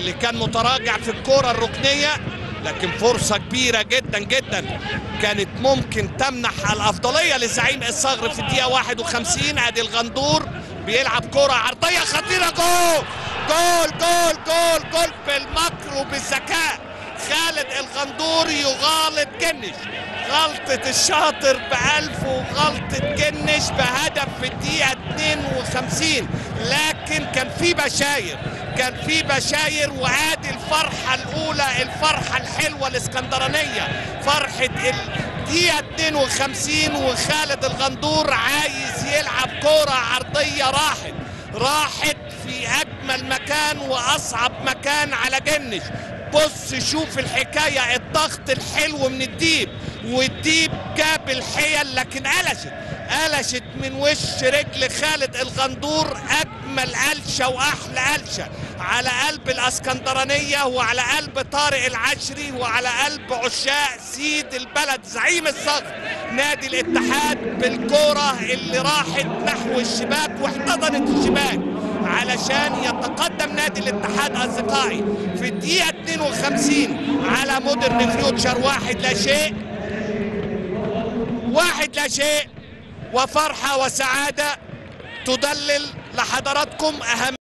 اللي كان متراجع في الكرة الركنية لكن فرصة كبيرة جدا جدا كانت ممكن تمنح الأفضلية لزعيم الصغر في الدقيقة 51 ادي الغندور بيلعب كرة عرضية خطيرة جول جول جول جول جول بالمكر وبالذكاء خالد الغندور يغالط جنش غلطة الشاطر بألف وغلطة جنش بهدف في الدقيقة 52 لكن كان في بشاير كان في بشاير وادي الفرحة الأولى الفرحة الحلوة الإسكندرانية فرحة الدقيقة 52 وخالد الغندور عايز يلعب كرة عرضية راحت راحت في أجمل مكان وأصعب مكان على جنش بص شوف الحكاية الضغط الحلو من الديب والديب جاب الحيل لكن قلشت قلشت من وش رجل خالد الغندور أجمل قلشة وأحلى قلشة على قلب الاسكندرانية وعلى قلب طارق العشري وعلى قلب عشاق سيد البلد زعيم الصغر نادي الاتحاد بالكرة اللي راحت نحو الشباك واحتضنت الشباك علشان يتقدم نادي الاتحاد اصدقائي في الدقيقة 52 على مودرن فيوتشر واحد لا شيء واحد لا شيء وفرحة وسعادة تدلل لحضراتكم أهم